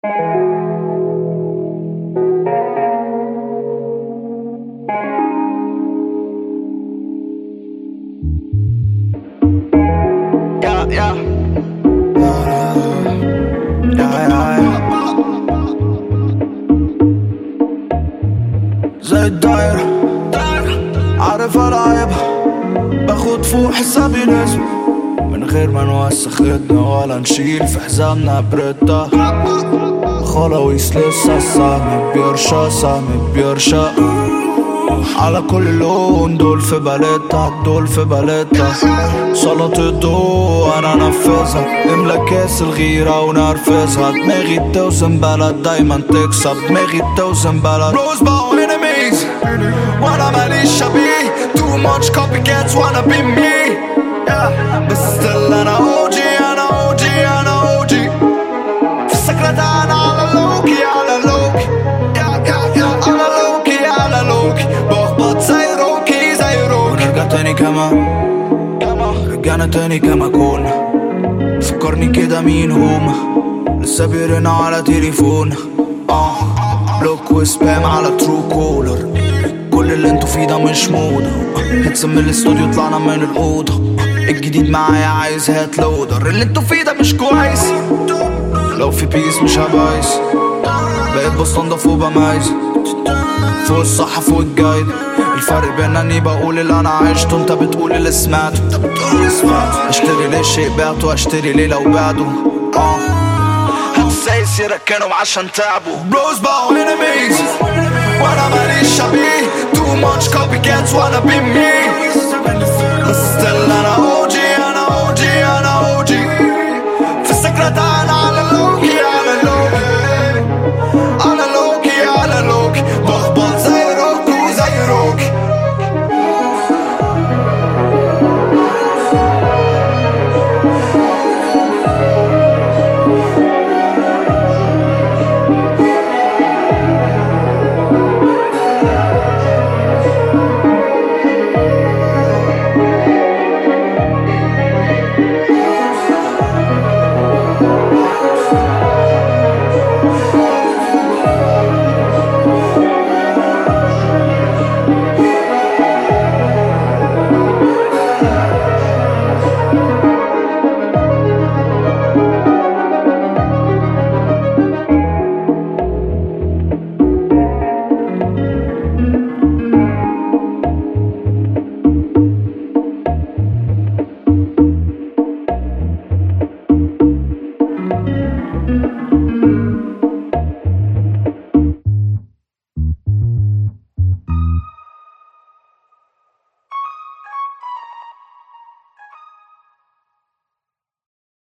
Yeah, yeah. Yeah, yeah, yeah. زي الدايرة عارف ألعبها باخد فوق حسابي نسبة من غير ما نوسخ ايدنا ولا نشيل في حزامنا بريتا خلاويس لسه السهم بيرشا سهم بيرشا على كل لون دول في باليتا دول في باليتا سلطة الضوء انا نفذها املا كاس الغيرة ونرفزها دماغي توزن بلد دايما تكسب دماغي توزن بلد بروز باو enemies وانا ماليش شبيه too much copycats wanna be me yeah. بس still انا اوجي انا اوجي انا اوجي في السكرتان على لوكي على لوكي يا يا يا على لوكي على لوكي بخبط زي روكي زي روكي ونرجع تاني كما رجعنا تاني كما كنا فكرني كده مين هما لسه بيرن على تليفون اه بلوك وسبام على ترو كولر كل اللي انتوا فيه ده مش موضة هتسم من الاستوديو طلعنا من الأوضة الجديد معايا عايز هات لودر اللي انتوا فيه ده مش كويس لو في بيس مش هبايس بقيت بستنضف وبميز فوق الصح فوق الجايد الفرق بين اني بقول اللي انا عشته انت بتقول اللي سمعته انت بتقول اللي سمعته اشتري ليه شيء بعته اشتري ليه لو بعده اه هتسايس يركنهم عشان تعبوا بروز باو enemies وانا ماليش شبيه too much copycats wanna be me بس still انا